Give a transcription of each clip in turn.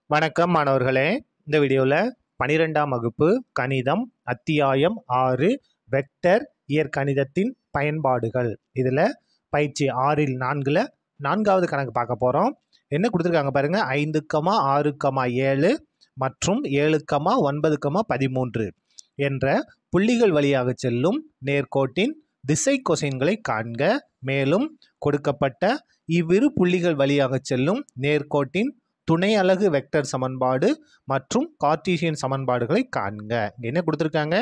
வணக்கம் மாணவர்களே இந்த வீடியோவில் பனிரெண்டாம் வகுப்பு கணிதம் அத்தியாயம் ஆறு வெக்டர் இயற்கணிதத்தின் பயன்பாடுகள் இதில் பயிற்சி ஆறில் நான்கில் நான்காவது கணக்கு பார்க்க போகிறோம் என்ன கொடுத்துருக்காங்க பாருங்கள் ஐந்து கமா ஆறு கமா ஏழு மற்றும் ஏழு கமா ஒன்பது கமா பதிமூன்று என்ற புள்ளிகள் வழியாக செல்லும் நேர்கோட்டின் திசை கொசைன்களை காண்க மேலும் கொடுக்கப்பட்ட இவ்விரு புள்ளிகள் வழியாக செல்லும் நேர்கோட்டின் துணை அலகு வெக்டர் சமன்பாடு மற்றும் கார்ட்டீசியன் சமன்பாடுகளை காண்க என்ன கொடுத்துருக்காங்க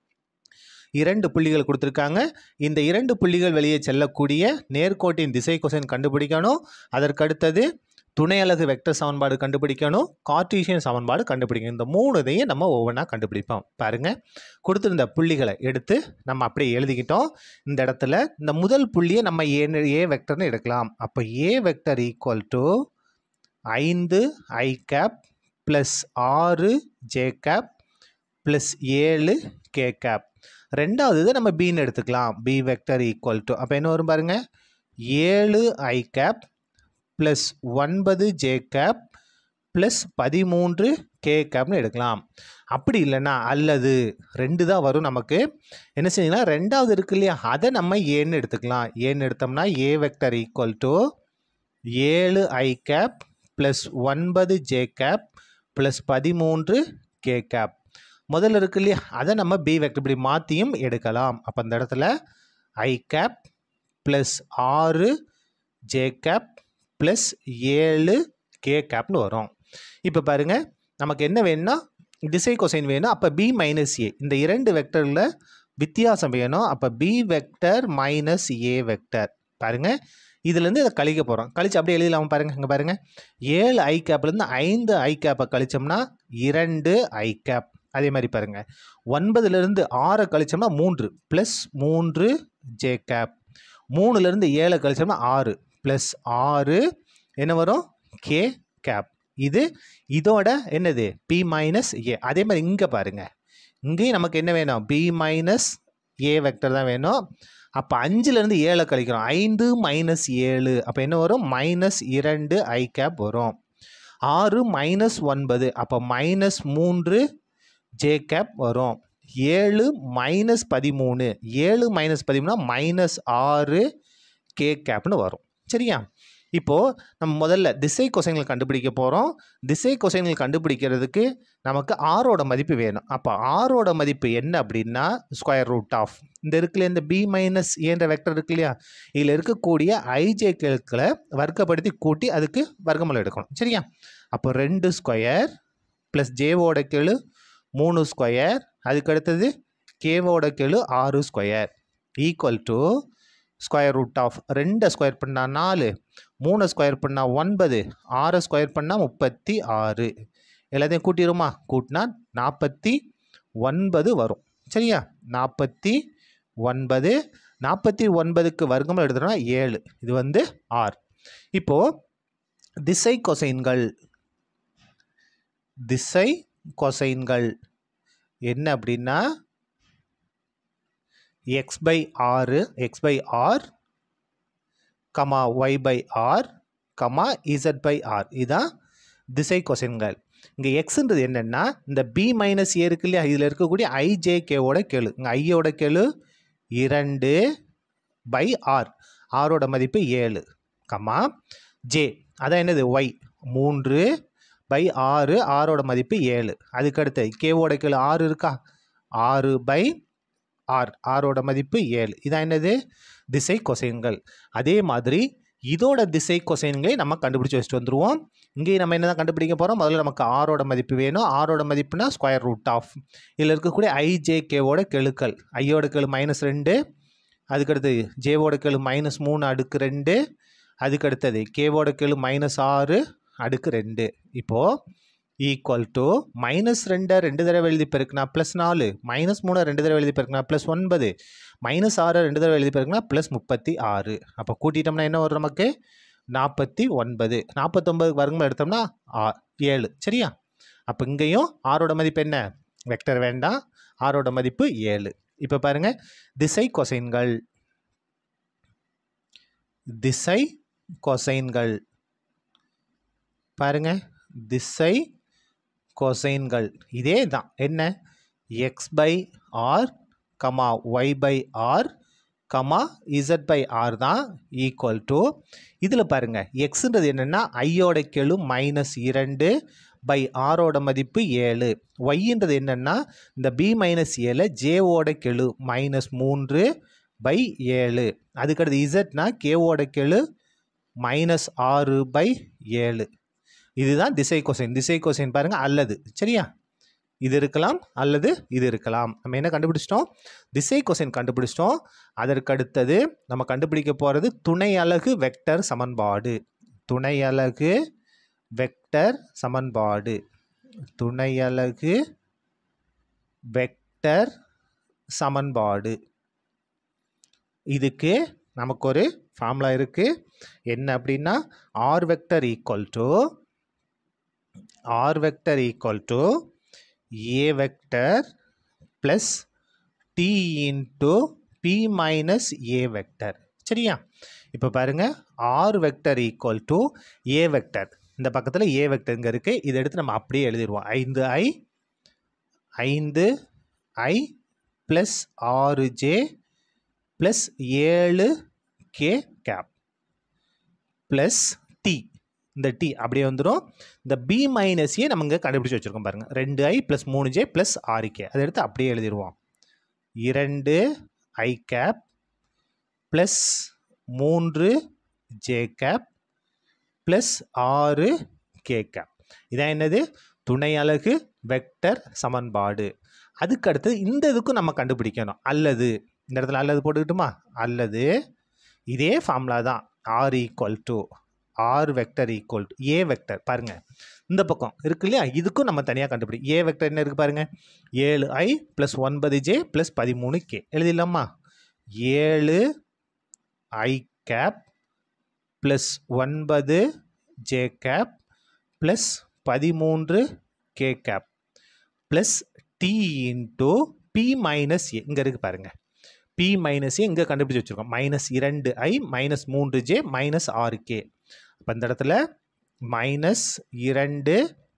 இரண்டு புள்ளிகள் கொடுத்துருக்காங்க இந்த இரண்டு புள்ளிகள் வெளியே செல்லக்கூடிய நேர்கோட்டின் திசை கொசைன் கண்டுபிடிக்கணும் அதற்கடுத்தது துணை அலகு வெக்டர் சமன்பாடு கண்டுபிடிக்கணும் கார்ட்டீசியன் சமன்பாடு கண்டுபிடிக்கணும் இந்த மூணு இதையும் நம்ம ஒவ்வொன்றா கண்டுபிடிப்போம் பாருங்க கொடுத்துருந்த புள்ளிகளை எடுத்து நம்ம அப்படியே எழுதிக்கிட்டோம் இந்த இடத்துல இந்த முதல் புள்ளியை நம்ம ஏ ஏ வெக்டர்னு எடுக்கலாம் அப்போ ஏ வெக்டர் ஈக்குவல் டு ஐந்து ஐ கேப் ப்ளஸ் ஆறு ஜே கேப் ப்ளஸ் ஏழு கே கேப் ரெண்டாவது இதை நம்ம பின்னு எடுத்துக்கலாம் பி வெக்டர் ஈக்குவல் டு அப்போ என்ன வரும் பாருங்க ஏழு ஐ கேப் ப்ளஸ் ஒன்பது ஜே கேப் ப்ளஸ் பதிமூன்று கே கேப்னு எடுக்கலாம் அப்படி இல்லைன்னா அல்லது ரெண்டு தான் வரும் நமக்கு என்ன செய்யலாம் ரெண்டாவது இருக்கு இல்லையா அதை நம்ம ஏன்னு எடுத்துக்கலாம் ஏன்னு எடுத்தோம்னா ஏ வெக்டர் ஈக்குவல் டு ஏழு ஐ கேப் ப்ளஸ் ஒன்பது ஜே கேப் ப்ளஸ் பதிமூன்று கே கேப் முதல்ல இருக்கு இல்லையா அதை நம்ம பி வெக்டர் இப்படி மாற்றியும் எடுக்கலாம் அப்போ அந்த இடத்துல ஐ கேப் ப்ளஸ் ஆறு ஜே கேப் ப்ளஸ் ஏழு கே கேப்னு வரும் இப்போ பாருங்கள் நமக்கு என்ன வேணும்னா திசை கொசைன் வேணும் அப்போ பி மைனஸ் ஏ இந்த இரண்டு வெக்டரில் வித்தியாசம் வேணும் அப்போ B vector minus A vector பாருங்கள் இதுலேருந்து இதை கழிக்க போகிறோம் கழிச்சு அப்படியே எழுதலாம் பாருங்கள் இங்கே பாருங்கள் ஏழு ஐ கேப்லேருந்து ஐந்து ஐ கேப்பை கழிச்சோம்னா இரண்டு ஐ கேப் அதே மாதிரி பாருங்கள் ஒன்பதுலேருந்து ஆறை கழிச்சோம்னா மூன்று ப்ளஸ் மூன்று ஜே கேப் மூணுலேருந்து ஏழை கழிச்சோம்னா ஆறு ப்ளஸ் ஆறு என்ன வரும் கே கேப் இது இதோட என்னது பி மைனஸ் ஏ அதே மாதிரி இங்கே பாருங்கள் இங்கேயும் நமக்கு என்ன வேணும் பி மைனஸ் ஏ வெக்டர் தான் வேணும் அப்போ அஞ்சுலேருந்து ஏழை கழிக்கிறோம் ஐந்து மைனஸ் ஏழு அப்போ என்ன வரும் மைனஸ் இரண்டு ஐ கேப் வரும் ஆறு மைனஸ் ஒன்பது அப்போ மைனஸ் மூன்று ஜே கேப் வரும் ஏழு மைனஸ் பதிமூணு ஏழு மைனஸ் பதிமூணா மைனஸ் ஆறு கே கேப்னு வரும் சரியா இப்போது நம்ம முதல்ல திசை கொசைன்கள் கண்டுபிடிக்க போகிறோம் திசை கொசைன்கள் கண்டுபிடிக்கிறதுக்கு நமக்கு ஆரோட மதிப்பு வேணும் அப்போ ஆரோட மதிப்பு என்ன அப்படின்னா ஸ்கொயர் ரூட் ஆஃப் இந்த இருக்குல்ல இந்த பி மைனஸ் ஏன்ற வெக்டர் இருக்கு இல்லையா இதில் இருக்கக்கூடிய ஐஜே கெழுக்களை வர்க்கப்படுத்தி கூட்டி அதுக்கு வர்க்கமூலம் எடுக்கணும் சரியா அப்போ ரெண்டு ஸ்கொயர் ப்ளஸ் ஜேவோட கெழு மூணு ஸ்கொயர் அதுக்கு அடுத்தது கேவோட கெழு ஆறு square equal to square root of ரெண்டை ஸ்கொயர் பண்ணால் நாலு மூணு ஸ்கொயர் பண்ணால் ஒன்பது ஆறு ஸ்கொயர் பண்ணால் முப்பத்தி ஆறு எல்லாத்தையும் கூட்டிடுமா கூட்டினா நாற்பத்தி ஒன்பது வரும் சரியா நாற்பத்தி ஒன்பது நாற்பத்தி ஒன்பதுக்கு வர்க்கமாக எடுத்தோம்னா ஏழு இது வந்து ஆர் இப்போது திசை கொசைன்கள் திசை கொசைன்கள் என்ன அப்படின்னா எக்ஸ் பை ஆறு X by R comma Y by R comma Z by R இதுதான் திசை கொசைன்கள் இங்கே எக்ஸுன்றது என்னென்னா இந்த பி மைனஸ் ஏ இருக்கு இல்லையா இதில் இருக்கக்கூடிய ஐஜேகேவோட கெழு இங்கே ஐயோட கெழு இரண்டு பை ஆர் ஆரோட மதிப்பு ஏழு கமா ஜே அதான் என்னது ஒய் மூன்று பை ஆறு ஆரோட மதிப்பு ஏழு அதுக்கடுத்து கேவோட கீழே ஆறு இருக்கா ஆறு பை ஆர் ஆரோட மதிப்பு ஏழு இதான் என்னது திசை கொசைன்கள் அதே மாதிரி இதோட திசை கொசைன்களை நம்ம கண்டுபிடிச்சி வச்சுட்டு வந்துடுவோம் இங்கேயும் நம்ம என்ன தான் கண்டுபிடிக்க போகிறோம் முதல்ல நமக்கு ஆரோட மதிப்பு வேணும் ஆரோட மதிப்புனா ஸ்கொயர் ரூட் ஆஃப் இதில் இருக்கக்கூடிய ஐஜேகேவோட கெழுக்கள் ஐயோட கெழு மைனஸ் ரெண்டு அதுக்கடுத்து ஜேவோட கெழு மைனஸ் மூணு அடுக்கு ரெண்டு அதுக்கடுத்தது கேவோட கெழு மைனஸ் ஆறு அடுக்கு ரெண்டு இப்போது ஈக்குவல் டு மைனஸ் ரெண்டை ரெண்டு தடவை எழுதி பெருக்குனா ப்ளஸ் நாலு மைனஸ் மூணு ரெண்டு தடவை எழுதி பெருக்குனா ப்ளஸ் ஒன்பது மைனஸ் ஆறு ரெண்டு தடவை எழுதி பெருக்குனா ப்ளஸ் முப்பத்தி ஆறு அப்போ கூட்டிட்டோம்னா என்ன வரும் நமக்கு நாற்பத்தி ஒன்பது நாற்பத்தொம்பதுக்கு வருங்க எடுத்தோம்னா ஆ ஏழு சரியா அப்போ இங்கேயும் ஆரோட மதிப்பு என்ன வெக்டர் வேண்டாம் ஆரோட மதிப்பு ஏழு இப்போ பாருங்கள் திசை கொசைன்கள் திசை கொசைன்கள் பாருங்க திசை கொசைன்கள் இதே தான் என்ன X by R comma Y by R comma Z by R தான் ஈக்குவல் டு இதில் பாருங்கள் எக்ஸுன்றது என்னென்னா ஐயோட கெழு மைனஸ் இரண்டு பை ஆரோட மதிப்பு ஏழு ஒய்ன்றது என்னென்னா இந்த பி மைனஸ் ஏழு ஜேவோட கெழு மைனஸ் மூன்று பை ஏழு அதுக்கடுத்து இசட்னா கேவோட கெழு மைனஸ் ஆறு பை ஏழு இதுதான் திசை கொசைன் திசை கொசைன் பாருங்கள் அல்லது சரியா இது இருக்கலாம் அல்லது இது இருக்கலாம் நம்ம என்ன கண்டுபிடிச்சிட்டோம் திசை கொசைன் கண்டுபிடிச்சிட்டோம் அதற்கு அடுத்தது நம்ம கண்டுபிடிக்க போகிறது துணை அலகு வெக்டர் சமன்பாடு துணை அலகு வெக்டர் சமன்பாடு துணை அலகு வெக்டர் சமன்பாடு இதுக்கு நமக்கு ஒரு ஃபார்முலா இருக்குது என்ன அப்படின்னா R vector equal to R vector equal to A vector plus T into B minus A vector சரியா இப்போ பாருங்கள் R vector equal to A vector இந்த பக்கத்தில் ஏ வெக்டர் இங்கே இருக்குது இதை எடுத்து நம்ம அப்படியே எழுதிடுவோம் ஐந்து ஐ ஐந்து ஐ ப்ளஸ் ஆறு ஜே ப்ளஸ் ஏழு கே கேப் ப்ளஸ் டி இந்த டி அப்படியே வந்துடும் இந்த பி மைனஸ் ஏ நம்ம இங்கே கண்டுபிடிச்சி வச்சுருக்கோம் பாருங்கள் ரெண்டு ஐ ப்ளஸ் மூணு ஜே ப்ளஸ் ஆறு கே அதை எடுத்து அப்படியே எழுதிடுவோம் இரண்டு ஐ கேப் ப்ளஸ் மூன்று ஜே கேப் ப்ளஸ் ஆறு கே கேப் இதான் என்னது துணை அலகு வெக்டர் சமன்பாடு அதுக்கு அடுத்து இந்த இதுக்கும் நம்ம கண்டுபிடிக்கணும் அல்லது இந்த இடத்துல அல்லது போட்டுக்கிட்டுமா அல்லது இதே ஃபார்முலா தான் R equal to R vector equal to A vector பாருங்கள் இந்த பக்கம் இருக்கு இல்லையா இதுக்கும் நம்ம தனியாக கண்டுபிடி ஏ வெக்டர் என்ன இருக்குது பாருங்கள் ஏழு ஐ ப்ளஸ் ஒன்பது ஜே ப்ளஸ் பதிமூணு கே எழுதிடலாமா ஏழு ஐ கேப் ப்ளஸ் ஒன்பது ஜே கேப் ப்ளஸ் பதிமூன்று K cap plus T into B minus A இங்கே இருக்குது பாருங்கள் பி மைனஸ் ஏ இங்கே கண்டுபிடிச்சி வச்சுருக்கோம் மைனஸ் இரண்டு ஐ மைனஸ் மூன்று ஜே மைனஸ் ஆறு கே அப்போ இந்த இடத்துல மைனஸ் இரண்டு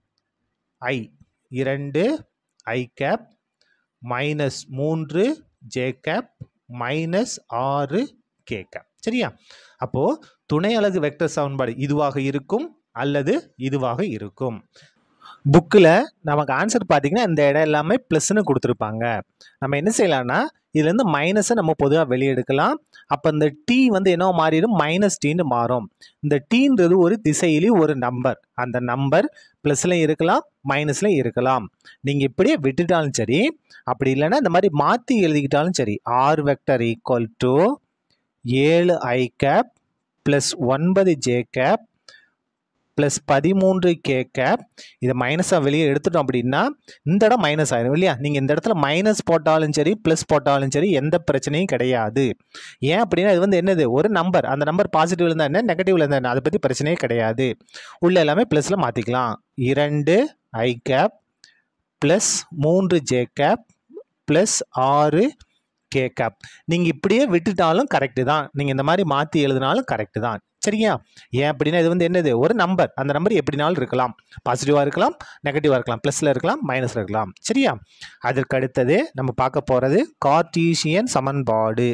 ஐ இரண்டு ஐ கேப் மைனஸ் மூன்று ஜே கேப் மைனஸ் ஆறு கே கேப் சரியா அப்போது துணை அலகு வெக்டர் சமன்பாடு இதுவாக இருக்கும் அல்லது இதுவாக இருக்கும் புக்கில் நமக்கு ஆன்சர் பார்த்தீங்கன்னா இந்த இடம் எல்லாமே ப்ளஸ்ன்னு கொடுத்துருப்பாங்க நம்ம என்ன செய்யலாம்னா இதுலேருந்து மைனஸை நம்ம பொதுவாக வெளியே எடுக்கலாம் அப்போ இந்த டி வந்து என்ன மாறிடும் மைனஸ் டீன்னு மாறும் இந்த டீன்றது ஒரு திசையிலி ஒரு நம்பர் அந்த நம்பர் ப்ளஸ்லையும் இருக்கலாம் மைனஸ்லையும் இருக்கலாம் நீங்கள் இப்படியே விட்டுட்டாலும் சரி அப்படி இல்லைன்னா இந்த மாதிரி மாற்றி எழுதிக்கிட்டாலும் சரி ஆர் வெக்டர் ஈக்குவல் டு ஏழு ஐ கேப் ப்ளஸ் ஒன்பது ஜே கேப் ப்ளஸ் பதிமூன்று கே கேப் இதை மைனஸாக வெளியே எடுத்துட்டோம் அப்படின்னா இந்த இடம் மைனஸ் ஆயிடும் இல்லையா நீங்கள் இந்த இடத்துல மைனஸ் போட்டாலும் சரி ப்ளஸ் போட்டாலும் சரி எந்த பிரச்சனையும் கிடையாது ஏன் அப்படின்னா இது வந்து என்னது ஒரு நம்பர் அந்த நம்பர் பாசிட்டிவ் இருந்தால் என்ன நெகட்டிவ்ல இருந்தால் என்ன அதை பற்றி பிரச்சனையே கிடையாது உள்ள எல்லாமே ப்ளஸில் மாற்றிக்கலாம் இரண்டு ஐ கேப் ப்ளஸ் மூன்று ஜே கேப் ப்ளஸ் ஆறு கே கேப் நீங்கள் இப்படியே விட்டுட்டாலும் கரெக்டு தான் நீங்கள் இந்த மாதிரி மாற்றி எழுதினாலும் கரெக்டு தான் சரியா ஏன் அப்படின்னா இது வந்து என்னது ஒரு நம்பர் அந்த நம்பர் எப்படினாலும் இருக்கலாம் பாசிட்டிவாக இருக்கலாம் நெகட்டிவாக இருக்கலாம் ப்ளஸில் இருக்கலாம் மைனஸில் இருக்கலாம் சரியா அதற்கு அடுத்தது நம்ம பார்க்க போகிறது கார்டீசியன் சமன்பாடு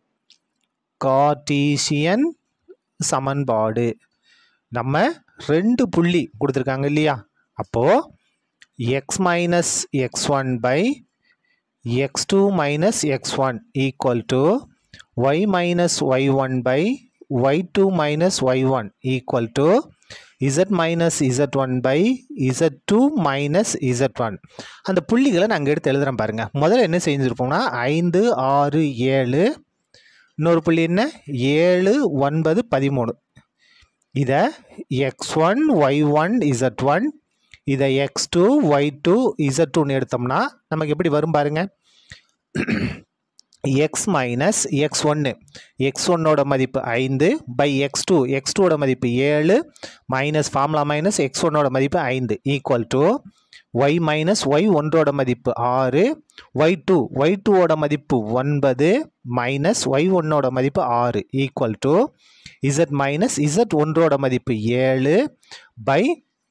கார்டீசியன் சமன்பாடு நம்ம ரெண்டு புள்ளி கொடுத்துருக்காங்க இல்லையா அப்போது X minus X one by X two minus X one equal to Y minus Y one by y2 minus y1 equal to z minus z1 by z2 minus z1 அந்த புள்ளிகளை நாங்கள் எடுத்து எழுதுகிறோம் பாருங்கள் முதல்ல என்ன செஞ்சுருப்போம்னா ஐந்து ஆறு ஏழு இன்னொரு புள்ளி என்ன ஏழு ஒன்பது பதிமூணு இதை X one Y one Z one இதை X two Y two Z டூன்னு எடுத்தோம்னா நமக்கு எப்படி வரும் பாருங்கள் எக்ஸ் மைனஸ் எக்ஸ் ஒன்று எக்ஸ் ஒன்னோட மதிப்பு ஐந்து பை எக்ஸ் டூ எக்ஸ் டூவோட மதிப்பு ஏழு மைனஸ் ஃபார்முலா மைனஸ் எக்ஸ் ஒன்னோட மதிப்பு ஐந்து equal to Y minus Y ஒன்றோட மதிப்பு ஆறு ஒய் டூ ஒய் டூவோட மதிப்பு ஒன்பது மைனஸ் ஒய் ஒன்னோட மதிப்பு ஆறு equal to Z minus Z ஒன்றோட மதிப்பு ஏழு பை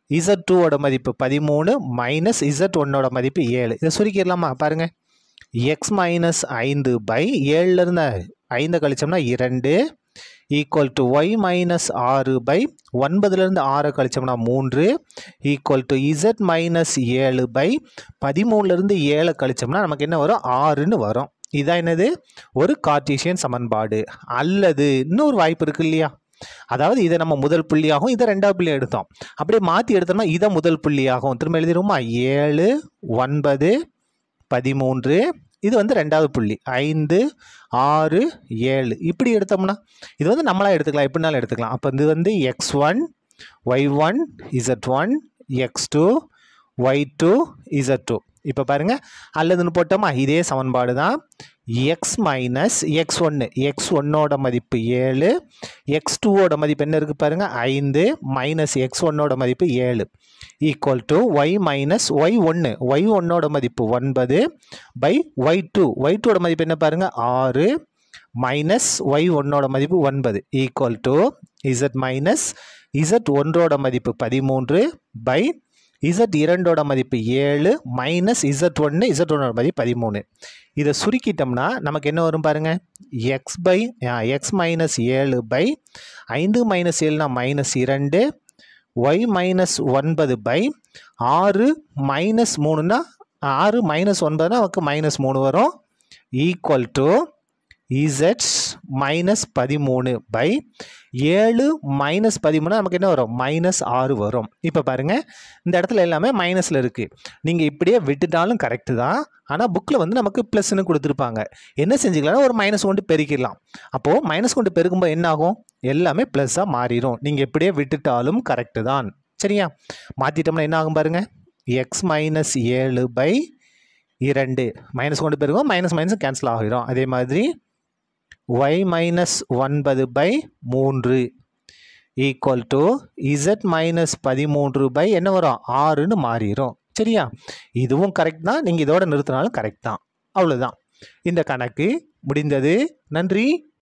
இசட் டூவோட மதிப்பு பதிமூணு மைனஸ் இசட் ஒன்னோட மதிப்பு ஏழு இதை சுருக்கிடலாமா பாருங்கள் எக்ஸ் மைனஸ் ஐந்து பை ஏழுலேருந்து ஐந்தை கழிச்சோம்னா இரண்டு ஈக்குவல் டு ஒய் மைனஸ் ஆறு பை ஒன்பதுலேருந்து ஆறை கழிச்சோம்னா மூன்று ஈக்குவல் டு இசட் மைனஸ் ஏழு பை பதிமூணுலேருந்து ஏழை கழிச்சோம்னா நமக்கு என்ன வரும் ஆறுன்னு வரும் இதான் என்னது ஒரு கார்ட்டீசியன் சமன்பாடு அல்லது இன்னொரு வாய்ப்பு இருக்கு இல்லையா அதாவது இதை நம்ம முதல் புள்ளியாகவும் இதை ரெண்டாவது புள்ளி எடுத்தோம் அப்படியே மாற்றி எடுத்தோம்னா இதை முதல் புள்ளியாகும் திரும்ப எழுதிடுவோமா ஏழு ஒன்பது பதிமூன்று இது வந்து ரெண்டாவது புள்ளி ஐந்து ஆறு ஏழு இப்படி எடுத்தோம்னா இது வந்து நம்மளாக எடுத்துக்கலாம் எப்படினாலும் எடுத்துக்கலாம் அப்போ இது வந்து x one Y one Z one x two Y two z two இப்போ பாருங்கள் அல்லதுன்னு போட்டோமா இதே சமன்பாடு தான் எக்ஸ் மைனஸ் எக்ஸ் ஒன்று எக்ஸ் ஒன்னோட மதிப்பு ஏழு எக்ஸ் டூவோட மதிப்பு என்ன இருக்குது பாருங்கள் ஐந்து மைனஸ் எக்ஸ் ஒன்னோட மதிப்பு ஏழு equal to Y minus y ஒன்று ஒய் ஒன்னோட மதிப்பு ஒன்பது பை ஒய் டூ ஒய் டூவோட மதிப்பு என்ன பாருங்கள் ஆறு மைனஸ் ஒய் ஒன்னோட மதிப்பு ஒன்பது equal to Z minus Z ஒன்றோட மதிப்பு பதிமூன்று பை இசட் இரண்டோட மதிப்பு ஏழு மைனஸ் இசட் ஒன்று இசட் ஒன்னோட மதிப்பு பதிமூணு இதை சுருக்கிட்டோம்னா நமக்கு என்ன வரும் பாருங்க எக்ஸ் பை எக்ஸ் மைனஸ் ஏழு பை ஐந்து மைனஸ் ஏழுனா மைனஸ் இரண்டு ஒய் மைனஸ் ஒன்பது பை ஆறு மைனஸ் மூணுனா ஆறு மைனஸ் ஒன்பதுனா நமக்கு மைனஸ் மூணு வரும் ஈக்குவல் டு இசட் மைனஸ் பதிமூணு பை ஏழு மைனஸ் பதிமூணு நமக்கு என்ன வரும் மைனஸ் ஆறு வரும் இப்போ பாருங்கள் இந்த இடத்துல எல்லாமே மைனஸில் இருக்குது நீங்கள் இப்படியே விட்டுட்டாலும் கரெக்டு தான் ஆனால் புக்கில் வந்து நமக்கு ப்ளஸ்ன்னு கொடுத்துருப்பாங்க என்ன செஞ்சுக்கலாம்னா ஒரு மைனஸ் கொண்டு பெருக்கிடலாம் அப்போது மைனஸ் கொண்டு பெருக்கும்போது என்ன ஆகும் எல்லாமே ப்ளஸ்ஸாக மாறிடும் நீங்கள் இப்படியே விட்டுட்டாலும் கரெக்டு தான் சரியா மாற்றிட்டோம்னா என்ன ஆகும் பாருங்கள் எக்ஸ் மைனஸ் ஏழு பை இரண்டு மைனஸ் கொண்டு பெருக்கும் மைனஸ் மைனஸ் கேன்சல் ஆகிடும் அதே மாதிரி ஒய் மைனஸ் ஒன்பது பை மூன்று ஈக்குவல் டு இசட் மைனஸ் பதிமூன்று பை என்ன வரும் ஆறுன்னு மாறிடும் சரியா இதுவும் கரெக்ட் தான் நீங்கள் இதோட நிறுத்தினாலும் கரெக்ட் தான் அவ்வளோதான் இந்த கணக்கு முடிந்தது நன்றி